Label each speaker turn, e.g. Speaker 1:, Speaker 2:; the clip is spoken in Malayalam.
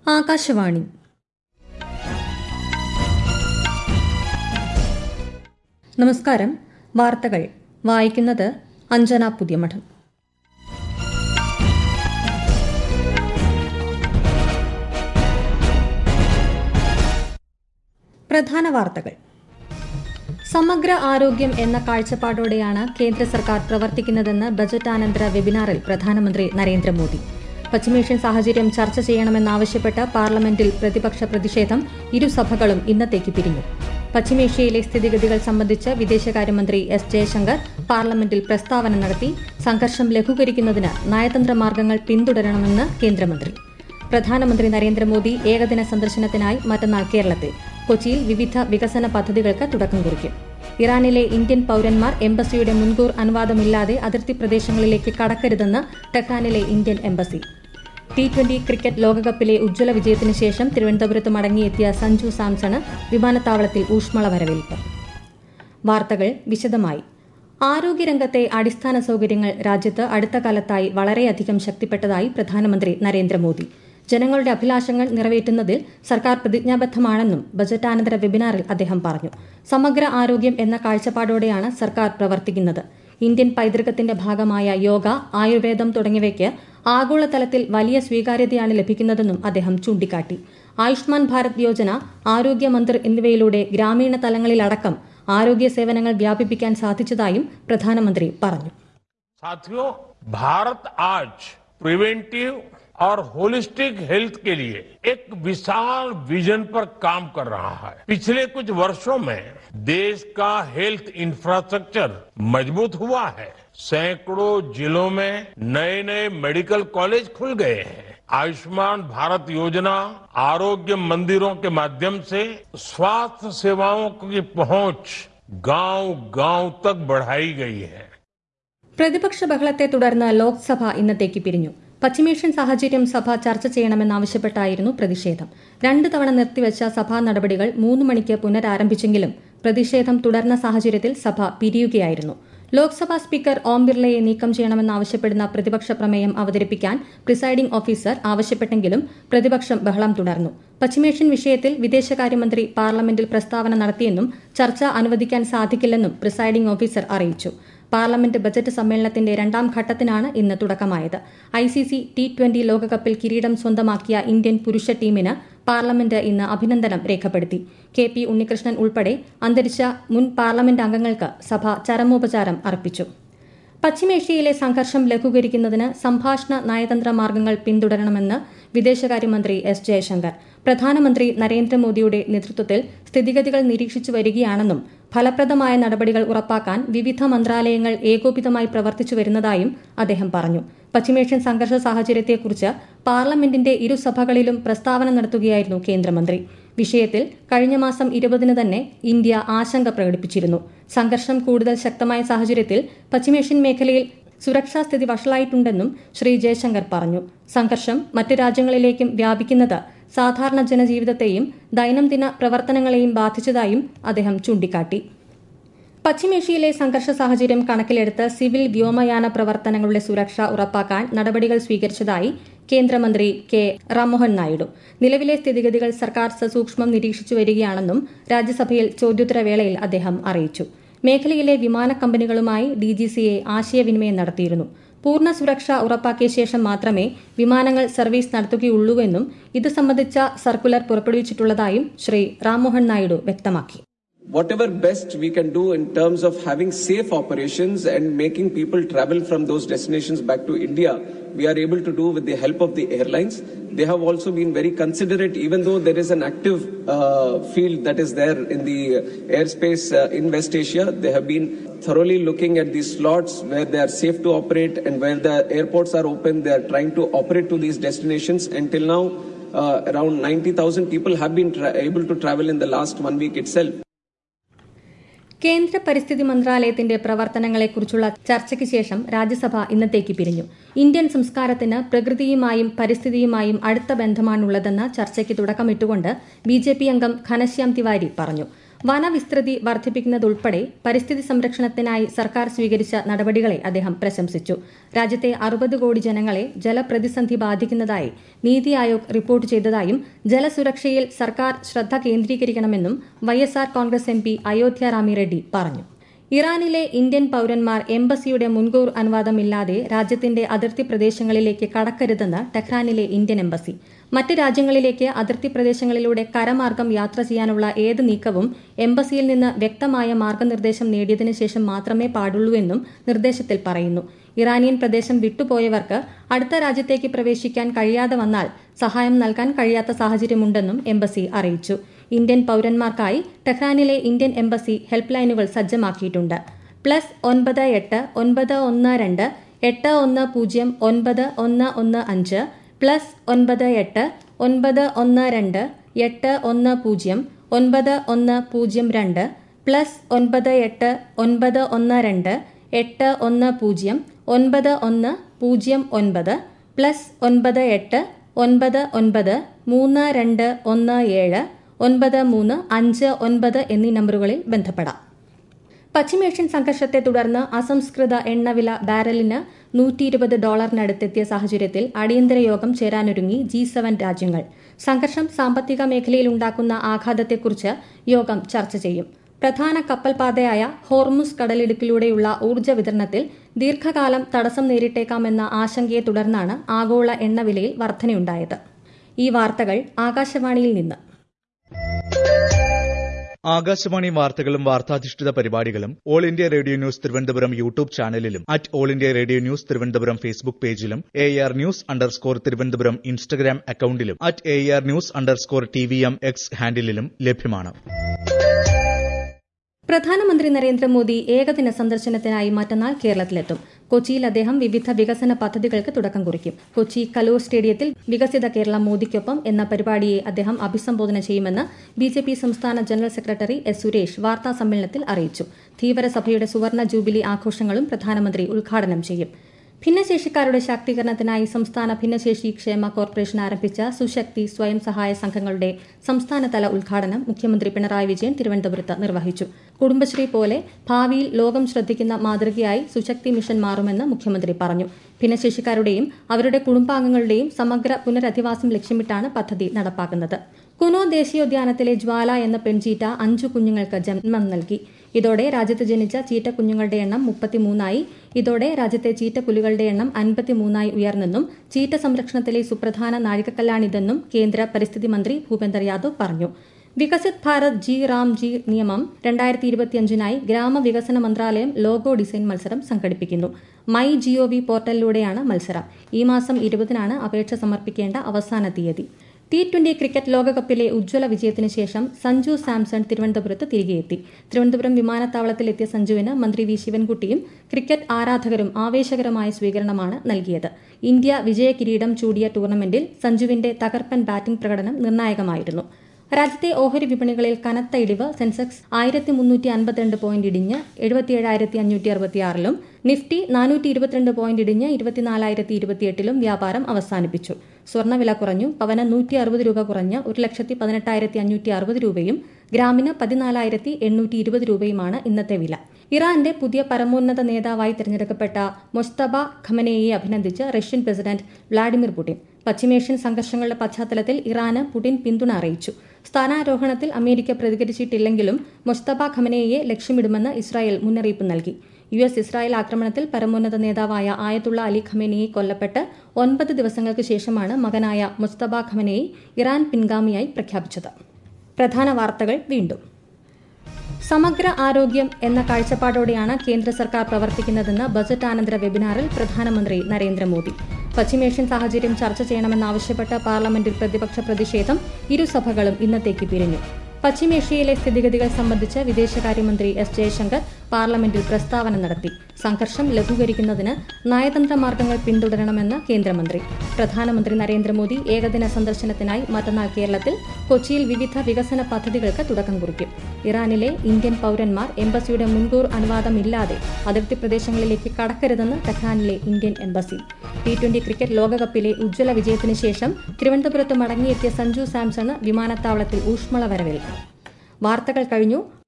Speaker 1: ആകാശവാണി നമസ്കാരം വാർത്തകൾ വായിക്കുന്നത് അഞ്ജന പുതിയമഠം പ്രധാന വാർത്തകൾ സമഗ്ര ആരോഗ്യം എന്ന കാഴ്ചപ്പാടോടെയാണ് കേന്ദ്ര സർക്കാർ പ്രവർത്തിക്കുന്നതെന്ന് ബജറ്റാനന്തര വെബിനാറിൽ പ്രധാനമന്ത്രി നരേന്ദ്രമോദി പശ്ചിമേഷ്യൻ സാഹചര്യം ചർച്ച ചെയ്യണമെന്നാവശ്യപ്പെട്ട് പാർലമെന്റിൽ പ്രതിപക്ഷ പ്രതിഷേധം ഇരുസഭകളും ഇന്നത്തേക്ക് പിരിഞ്ഞു പശ്ചിമേഷ്യയിലെ സ്ഥിതിഗതികൾ സംബന്ധിച്ച് വിദേശകാര്യമന്ത്രി എസ് ജയശങ്കർ പാർലമെന്റിൽ പ്രസ്താവന നടത്തി സംഘർഷം ലഘൂകരിക്കുന്നതിന് നയതന്ത്ര മാർഗങ്ങൾ പിന്തുടരണമെന്ന് കേന്ദ്രമന്ത്രി പ്രധാനമന്ത്രി നരേന്ദ്രമോദി ഏകദിന സന്ദർശനത്തിനായി മറ്റന്നാൾ കേരളത്തിൽ കൊച്ചിയിൽ വിവിധ വികസന പദ്ധതികൾക്ക് തുടക്കം കുറിക്കും ഇറാനിലെ ഇന്ത്യൻ പൌരന്മാർ എംബസിയുടെ മുൻകൂർ അനുവാദമില്ലാതെ അതിർത്തി പ്രദേശങ്ങളിലേക്ക് കടക്കരുതെന്ന് ടെഹ്റാനിലെ Indian embassy T twenty cricket ലോകകപ്പിലെ ഉജ്ജ്വല വിജയത്തിന് ശേഷം തിരുവനന്തപുരത്ത് മടങ്ങിയെത്തിയ സഞ്ജു സാംസണ് വിമാനത്താവളത്തിൽ ഊഷ്മള വരവേൽപ്പ് വാർത്തകൾ വിശദമായി ആരോഗ്യരംഗത്തെ അടിസ്ഥാന സൌകര്യങ്ങൾ രാജ്യത്ത് അടുത്ത കാലത്തായി വളരെയധികം ശക്തിപ്പെട്ടതായി പ്രധാനമന്ത്രി നരേന്ദ്രമോദി ജനങ്ങളുടെ അഭിലാഷങ്ങൾ നിറവേറ്റുന്നതിൽ സർക്കാർ പ്രതിജ്ഞാബദ്ധമാണെന്നും ബജറ്റാനന്തര വെബിനാറിൽ അദ്ദേഹം പറഞ്ഞു സമഗ്ര ആരോഗ്യം എന്ന കാഴ്ചപ്പാടോടെയാണ് സർക്കാർ പ്രവർത്തിക്കുന്നത് ഇന്ത്യൻ പൈതൃകത്തിന്റെ ഭാഗമായ യോഗ ആയുർവേദം തുടങ്ങിയവയ്ക്ക് ആഗോളതലത്തിൽ വലിയ സ്വീകാര്യതയാണ് ലഭിക്കുന്നതെന്നും അദ്ദേഹം ചൂണ്ടിക്കാട്ടി ആയുഷ്മാൻ ഭാരത് യോജന ആരോഗ്യ മന്ദിർ എന്നിവയിലൂടെ ഗ്രാമീണ തലങ്ങളിലടക്കം ആരോഗ്യ സേവനങ്ങൾ വ്യാപിപ്പിക്കാൻ സാധിച്ചതായും പ്രധാനമന്ത്രി പറഞ്ഞു
Speaker 2: साथियों भारत आज प्रिवेंटिव और होलिस्टिक हेल्थ के लिए एक विशाल विजन पर काम कर रहा है पिछले कुछ वर्षों में देश का हेल्थ इंफ्रास्ट्रक्चर मजबूत हुआ है सैकड़ों जिलों में नए नए मेडिकल कॉलेज खुल गए हैं आयुष्मान भारत योजना आरोग्य मंदिरों के माध्यम से स्वास्थ्य सेवाओं की पहुंच गांव गांव तक बढ़ाई गई है
Speaker 1: പ്രതിപക്ഷ ബഹളത്തെ തുടർന്ന് ലോക്സഭ ഇന്നത്തേക്ക് പിരിഞ്ഞു പശ്ചിമേഷ്യൻ സാഹചര്യം സഭ ചർച്ച ചെയ്യണമെന്നാവശ്യപ്പെട്ടായിരുന്നു പ്രതിഷേധം രണ്ടു തവണ നിർത്തിവച്ച സഭാ നടപടികൾ മൂന്ന് മണിക്ക് പുനരാരംഭിച്ചെങ്കിലും പ്രതിഷേധം തുടർന്ന സാഹചര്യത്തിൽ സഭ പിരിയുകയായിരുന്നു ലോക്സഭാ സ്പീക്കർ ഓം ബിർളയെ നീക്കം ചെയ്യണമെന്നാവശ്യപ്പെടുന്ന പ്രതിപക്ഷ പ്രമേയം അവതരിപ്പിക്കാൻ പ്രിസൈഡിംഗ് ഓഫീസർ ആവശ്യപ്പെട്ടെങ്കിലും പ്രതിപക്ഷം ബഹളം തുടർന്നു പശ്ചിമേഷ്യൻ വിഷയത്തിൽ വിദേശകാര്യമന്ത്രി പാർലമെന്റിൽ പ്രസ്താവന നടത്തിയെന്നും ചർച്ച അനുവദിക്കാൻ സാധിക്കില്ലെന്നും പ്രിസൈഡിംഗ് ഓഫീസർ അറിയിച്ചു പാർലമെന്റ് ബജറ്റ് സമ്മേളനത്തിന്റെ രണ്ടാം ഘട്ടത്തിനാണ് ഇന്ന് തുടക്കമായത് I C C T twenty ലോകകപ്പിൽ കിരീടം സ്വന്തമാക്കിയ ഇന്ത്യൻ പുരുഷ ടീമിന് പാർലമെന്റ് ഇന്ന് അഭിനന്ദനം രേഖപ്പെടുത്തി കെ പി ഉണ്ണികൃഷ്ണൻ ഉൾപ്പെടെ അന്തരിച്ച മുൻ പാർലമെന്റ് അംഗങ്ങൾക്ക് സഭ ചരമോപചാരം അർപ്പിച്ചു പശ്ചിമേഷ്യയിലെ സംഘർഷം ലഘൂകരിക്കുന്നതിന് സംഭാഷണ നയതന്ത്ര മാർഗങ്ങൾ പിന്തുടരണമെന്ന് വിദേശകാര്യമന്ത്രി എസ് ജയശങ്കർ പ്രധാനമന്ത്രി നരേന്ദ്രമോദിയുടെ നേതൃത്വത്തിൽ സ്ഥിതിഗതികൾ നിരീക്ഷിച്ചു വരികയാണെന്നും ഫലപ്രദമായ നടപടികൾ ഉറപ്പാക്കാൻ വിവിധ മന്ത്രാലയങ്ങൾ ഏകോപിതമായി പ്രവർത്തിച്ചു വരുന്നതായും അദ്ദേഹം പറഞ്ഞു പശ്ചിമേഷ്യൻ സംഘർഷ സാഹചര്യത്തെക്കുറിച്ച് പാർലമെന്റിന്റെ ഇരുസഭകളിലും പ്രസ്താവന നടത്തുകയായിരുന്നു കേന്ദ്രമന്ത്രി വിഷയത്തിൽ കഴിഞ്ഞ മാസം ഇരുപതിന് തന്നെ ഇന്ത്യ ആശങ്ക പ്രകടിപ്പിച്ചിരുന്നു സംഘർഷം കൂടുതൽ ശക്തമായ സാഹചര്യത്തിൽ പശ്ചിമേഷ്യൻ മേഖലയിൽ സുരക്ഷാ സ്ഥിതി വഷളായിട്ടുണ്ടെന്നും ശ്രീ ജയശങ്കർ പറഞ്ഞു സംഘർഷം മറ്റ് രാജ്യങ്ങളിലേക്കും വ്യാപിക്കുന്നത് സാധാരണ ജനജീവിതത്തെയും ദൈനംദിന പ്രവർത്തനങ്ങളെയും ബാധിച്ചതായും അദ്ദേഹം ചൂണ്ടിക്കാട്ടി പശ്ചിമേഷ്യയിലെ സംഘർഷ സാഹചര്യം കണക്കിലെടുത്ത് സിവിൽ വ്യോമയാന പ്രവർത്തനങ്ങളുടെ സുരക്ഷ ഉറപ്പാക്കാൻ നടപടികൾ സ്വീകരിച്ചതായി കേന്ദ്രമന്ത്രി കെ റാംമോഹൻ നായിഡു നിലവിലെ സ്ഥിതിഗതികൾ സർക്കാർ സസൂക്ഷ്മം നിരീക്ഷിച്ചു വരികയാണെന്നും രാജ്യസഭയിൽ ചോദ്യോത്തരവേളയിൽ അദ്ദേഹം അറിയിച്ചു മേഖലയിലെ വിമാന കമ്പനികളുമായി ഡിജിസിഎ ആശയവിനിമയം നടത്തിയിരുന്നു പൂർണ്ണ സുരക്ഷ ഉറപ്പാക്കിയ ശേഷം മാത്രമേ വിമാനങ്ങൾ സർവീസ് നടത്തുകയുള്ളൂവെന്നും ഇത് സംബന്ധിച്ച സർക്കുലർ പുറപ്പെടുവിച്ചിട്ടുള്ളതായും ശ്രീ റാംമോഹൻ നായിഡു വ്യക്തമാക്കി
Speaker 3: whatever best we can do in terms of having safe operations and making people travel from those destinations back to India, we are able to do with the help of the airlines. They have also been very considerate, even though there is an active uh, field that is there in the airspace uh, in West Asia. They have been thoroughly looking at these slots where they are safe to operate and where the airports are open. They are trying to operate to these destinations. Until now, uh, around 90,000 people have been tra- able to travel in the last one week itself.
Speaker 1: കേന്ദ്ര പരിസ്ഥിതി മന്ത്രാലയത്തിന്റെ പ്രവർത്തനങ്ങളെക്കുറിച്ചുള്ള ചർച്ചയ്ക്ക് ശേഷം രാജ്യസഭ ഇന്നത്തേക്ക് പിരിഞ്ഞു ഇന്ത്യൻ സംസ്കാരത്തിന് പ്രകൃതിയുമായും പരിസ്ഥിതിയുമായും അടുത്ത ബന്ധമാണുള്ളതെന്ന് ചർച്ചയ്ക്ക് തുടക്കമിട്ടുകൊണ്ട് ബി ജെ പി അംഗം ഘനശ്യാം തിവാരി പറഞ്ഞു വനവിസ്തൃതി വർദ്ധിപ്പിക്കുന്നതുൾപ്പെടെ പരിസ്ഥിതി സംരക്ഷണത്തിനായി സർക്കാർ സ്വീകരിച്ച നടപടികളെ അദ്ദേഹം പ്രശംസിച്ചു രാജ്യത്തെ അറുപത് കോടി ജനങ്ങളെ ജലപ്രതിസന്ധി ബാധിക്കുന്നതായി നീതി ആയോഗ് റിപ്പോർട്ട് ചെയ്തതായും ജലസുരക്ഷയിൽ സർക്കാർ ശ്രദ്ധ കേന്ദ്രീകരിക്കണമെന്നും YSR Congress M P Ayodhya Rami Reddy പറഞ്ഞു ഇറാനിലെ ഇന്ത്യൻ പൌരന്മാർ എംബസിയുടെ മുൻകൂർ അനുവാദമില്ലാതെ രാജ്യത്തിന്റെ അതിർത്തി പ്രദേശങ്ങളിലേക്ക് കടക്കരുതെന്ന് ടെഹ്റാനിലെ ഇന്ത്യൻ എംബസി മറ്റ് രാജ്യങ്ങളിലേക്ക് അതിർത്തി പ്രദേശങ്ങളിലൂടെ കരമാർഗം യാത്ര ചെയ്യാനുള്ള ഏത് നീക്കവും എംബസിയിൽ നിന്ന് വ്യക്തമായ മാർഗനിർദ്ദേശം നേടിയതിനു ശേഷം മാത്രമേ പാടുള്ളൂ എന്നും നിർദ്ദേശത്തിൽ പറയുന്നു ഇറാനിയൻ പ്രദേശം വിട്ടുപോയവർക്ക് അടുത്ത രാജ്യത്തേക്ക് പ്രവേശിക്കാൻ കഴിയാതെ വന്നാൽ സഹായം നൽകാൻ കഴിയാത്ത സാഹചര്യമുണ്ടെന്നും എംബസി അറിയിച്ചു ഇന്ത്യൻ പൌരന്മാർക്കായി ടെഹ്റാനിലെ ഇന്ത്യൻ എംബസി ഹെൽപ്പ് ലൈനുകൾ സജ്ജമാക്കിയിട്ടുണ്ട് പ്ലസ് ഒൻപത് എട്ട് ഒൻപത് ഒന്ന് രണ്ട് എട്ട് ഒന്ന് പൂജ്യം ഒൻപത് ഒന്ന് ഒന്ന് അഞ്ച് പ്ലസ് ഒൻപത് എട്ട് ഒൻപത് ഒന്ന് രണ്ട് എട്ട് ഒന്ന് പൂജ്യം ഒൻപത് ഒന്ന് പൂജ്യം രണ്ട് പ്ലസ് ഒൻപത് എട്ട് ഒൻപത് ഒന്ന് രണ്ട് എട്ട് ഒന്ന് പൂജ്യം ഒൻപത് ഒന്ന് പൂജ്യം ഒൻപത് പ്ലസ് ഒൻപത് എട്ട് ഒൻപത് ഒൻപത് മൂന്ന് രണ്ട് ഒന്ന് ഏഴ് ഒൻപത് മൂന്ന് അഞ്ച് ഒൻപത് എന്നീ നമ്പറുകളിൽ ബന്ധപ്പെടാം പശ്ചിമേഷ്യൻ സംഘർഷത്തെ തുടർന്ന് അസംസ്കൃത എണ്ണവില ബാരലിന് നൂറ്റി ഇരുപത് ഡോളറിനടുത്തെത്തിയ സാഹചര്യത്തിൽ അടിയന്തര യോഗം ചേരാനൊരുങ്ങി ജി സെവൻ രാജ്യങ്ങൾ സംഘർഷം സാമ്പത്തിക മേഖലയിൽ ഉണ്ടാക്കുന്ന ആഘാതത്തെക്കുറിച്ച് യോഗം ചർച്ച ചെയ്യും പ്രധാന കപ്പൽപാതയായ ഹോർമുസ് കടലിടുക്കിലൂടെയുള്ള ഊർജ്ജ വിതരണത്തിൽ ദീർഘകാലം തടസ്സം നേരിട്ടേക്കാമെന്ന ആശങ്കയെ തുടർന്നാണ് ആഗോള എണ്ണവിലയിൽ വർധനയുണ്ടായത് ഈ വാർത്തകൾ ആകാശവാണിയിൽ നിന്ന്
Speaker 4: ആകാശവാണി വാർത്തകളും വാർത്താധിഷ്ഠിത പരിപാടികളും All India Radio news Thiruvananthapuram YouTube ചാനലിലും at All India Radio news Thiruvananthapuram Facebook പേജിലും A R news underscore Thiruvananthapuram Instagram അക്കൌണ്ടിലും at A R news underscore T V M X ഹാൻഡിലും ലഭ്യമാണ്
Speaker 1: പ്രധാനമന്ത്രി നരേന്ദ്രമോദി ഏകദിന സന്ദർശനത്തിനായി മറ്റന്നാൾ കേരളത്തിലെത്തും കൊച്ചിയിൽ അദ്ദേഹം വിവിധ വികസന പദ്ധതികൾക്ക് തുടക്കം കുറിക്കും കൊച്ചി കലൂർ സ്റ്റേഡിയത്തിൽ വികസിത കേരളം മോദിക്കൊപ്പം എന്ന പരിപാടിയെ അദ്ദേഹം അഭിസംബോധന ചെയ്യുമെന്ന് ബിജെപി സംസ്ഥാന ജനറൽ സെക്രട്ടറി എസ് സുരേഷ് വാർത്താ സമ്മേളനത്തിൽ അറിയിച്ചു ധീവരസഭയുടെ സുവർണ ജൂബിലി ആഘോഷങ്ങളും പ്രധാനമന്ത്രി ഉദ്ഘാടനം ചെയ്യും ഭിന്നശേഷിക്കാരുടെ ശാക്തീകരണത്തിനായി സംസ്ഥാന ഭിന്നശേഷി ക്ഷേമ കോർപ്പറേഷൻ ആരംഭിച്ച സുശക്തി സ്വയം സഹായ സംഘങ്ങളുടെ സംസ്ഥാനതല ഉദ്ഘാടനം മുഖ്യമന്ത്രി പിണറായി വിജയൻ തിരുവനന്തപുരത്ത് നിർവഹിച്ചു കുടുംബശ്രീ പോലെ ഭാവിയിൽ ലോകം ശ്രദ്ധിക്കുന്ന മാതൃകയായി സുശക്തി മിഷൻ മാറുമെന്ന് മുഖ്യമന്ത്രി പറഞ്ഞു ഭിന്നശേഷിക്കാരുടെയും അവരുടെ കുടുംബാംഗങ്ങളുടെയും സമഗ്ര പുനരധിവാസം ലക്ഷ്യമിട്ടാണ് പദ്ധതി നടപ്പാക്കുന്നത് കുനോ ദേശീയോദ്യാനത്തിലെ ജ്വാല എന്ന പെൺചീറ്റ അഞ്ചു കുഞ്ഞുങ്ങൾക്ക് ജന്മം നൽകി ഇതോടെ രാജ്യത്ത് ജനിച്ച ചീറ്റ കുഞ്ഞുങ്ങളുടെ എണ്ണം മുപ്പത്തിമൂന്നായി ഇതോടെ രാജ്യത്തെ ചീറ്റപ്പുലികളുടെ എണ്ണം അൻപത്തിമൂന്നായി ഉയർന്നെന്നും ചീറ്റ സംരക്ഷണത്തിലെ സുപ്രധാന നാഴികക്കല്ലാണിതെന്നും കേന്ദ്ര പരിസ്ഥിതി മന്ത്രി ഭൂപേന്ദർ യാദവ് പറഞ്ഞു Viksit Bharat G RAM G നിയമം രണ്ടായിരത്തി ഇരുപത്തിയഞ്ചിനായി ഗ്രാമവികസന മന്ത്രാലയം ലോഗോ ഡിസൈൻ മത്സരം സംഘടിപ്പിക്കുന്നു മൈ ജിഒവി പോർട്ടലിലൂടെയാണ് മത്സരം ഈ മാസം ഇരുപതിനാണ് അപേക്ഷ സമർപ്പിക്കേണ്ട അവസാന തീയതി ടി ട്വന്റി ക്രിക്കറ്റ് ലോകകപ്പിലെ ഉജ്ജ്വല വിജയത്തിന് ശേഷം സഞ്ജു സാംസൺ തിരുവനന്തപുരത്ത് തിരികെയെത്തി തിരുവനന്തപുരം വിമാനത്താവളത്തിലെത്തിയ സഞ്ജുവിന് മന്ത്രി വി ശിവൻകുട്ടിയും ക്രിക്കറ്റ് ആരാധകരും ആവേശകരമായ സ്വീകരണമാണ് നൽകിയത് ഇന്ത്യ വിജയകിരീടം ചൂടിയ ടൂർണമെന്റിൽ സഞ്ജുവിന്റെ തകർപ്പൻ ബാറ്റിംഗ് പ്രകടനം നിർണായകമായിരുന്നു രാജ്യത്തെ ഓഹരി വിപണികളിൽ കനത്ത ഇടിവ് സെൻസെക്സ് ആയിരത്തി മുന്നൂറ്റി അൻപത്തിരണ്ട് പോയിന്റ് ഇടിഞ്ഞ് എഴുപത്തിയേഴായിരത്തി അഞ്ഞൂറ്റി അറുപത്തിയാറിലും നിഫ്റ്റി നാനൂറ്റി ഇരുപത്തിരണ്ട് പോയിന്റ് ഇടിഞ്ഞ് ഇരുപത്തിനാലായിരത്തി ഇരുപത്തിയെട്ടിലും വ്യാപാരം അവസാനിപ്പിച്ചു സ്വർണ്ണവില കുറഞ്ഞു പവന് നൂറ്റി അറുപത് രൂപ കുറഞ്ഞ് ഒരു ലക്ഷത്തി പതിനെട്ടായിരത്തി അഞ്ഞൂറ്റി അറുപത് രൂപയും ഗ്രാമിന് പതിനാലായിരത്തി എണ്ണൂറ്റി ഇരുപത് രൂപയുമാണ് ഇന്നത്തെ വില ഇറാന്റെ പുതിയ പരമോന്നത നേതാവായി തിരഞ്ഞെടുക്കപ്പെട്ട മൊസ്തബ ഖമനയെ അഭിനന്ദിച്ച് റഷ്യൻ പ്രസിഡന്റ് വ്ളാഡിമിർ പുടിൻ പശ്ചിമേഷ്യൻ സംഘർഷങ്ങളുടെ പശ്ചാത്തലത്തിൽ ഇറാന് പുടിൻ പിന്തുണ അറിയിച്ചു സ്ഥാനാരോഹണത്തിൽ അമേരിക്ക പ്രതികരിച്ചിട്ടില്ലെങ്കിലും മൊസ്തബ ഖമനയെ ലക്ഷ്യമിടുമെന്ന് ഇസ്രായേൽ മുന്നറിയിപ്പ് നൽകി യു എസ് ഇസ്രായേൽ ആക്രമണത്തിൽ പരമോന്നത നേതാവായ ആയത്തുള്ള അലി ഖമേനിയെ കൊല്ലപ്പെട്ട് ഒൻപത് ദിവസങ്ങൾക്ക് ശേഷമാണ് മകനായ മുസ്തബ ഖമനയെ ഇറാൻ പിൻഗാമിയായി പ്രഖ്യാപിച്ചത് പ്രധാന വാർത്തകൾ വീണ്ടും സമഗ്ര ആരോഗ്യം എന്ന കാഴ്ചപ്പാടോടെയാണ് കേന്ദ്ര സർക്കാർ പ്രവർത്തിക്കുന്നതെന്ന് ബജറ്റ് ആനന്തര വെബിനാറിൽ പ്രധാനമന്ത്രി നരേന്ദ്രമോദി പശ്ചിമേഷ്യൻ സാഹചര്യം ചർച്ച ചെയ്യണമെന്നാവശ്യപ്പെട്ട പാർലമെന്റിൽ പ്രതിപക്ഷ പ്രതിഷേധം ഇരുസഭകളും ഇന്നത്തേക്ക് പിരിഞ്ഞു പശ്ചിമേഷ്യയിലെ സ്ഥിതിഗതികൾ സംബന്ധിച്ച് വിദേശകാര്യമന്ത്രി എസ് ജയശങ്കർ പാർലമെന്റിൽ പ്രസ്താവന നടത്തി സംഘർഷം ലഘൂകരിക്കുന്നതിന് നയതന്ത്ര മാർഗങ്ങൾ പിന്തുടരണമെന്ന് കേന്ദ്രമന്ത്രി പ്രധാനമന്ത്രി നരേന്ദ്രമോദി ഏകദിന സന്ദർശനത്തിനായി മറ്റന്നാൾ കേരളത്തിൽ കൊച്ചിയിൽ വിവിധ വികസന പദ്ധതികൾക്ക് തുടക്കം കുറിക്കും ഇറാനിലെ ഇന്ത്യൻ പൌരന്മാർ എംബസിയുടെ മുൻകൂർ അനുവാദമില്ലാതെ അതിർത്തി പ്രദേശങ്ങളിലേക്ക് കടക്കരുതെന്ന് ടെഹ്റാനിലെ Indian embassy T twenty cricket ലോകകപ്പിലെ ഉജ്ജ്വല വിജയത്തിന് ശേഷം തിരുവനന്തപുരത്ത് മടങ്ങിയെത്തിയ സഞ്ജു സാംസണ് വിമാനത്താവളത്തിൽ ഊഷ്മള വരവേൽപ്പ് വാർത്തകൾ കഴിഞ്ഞു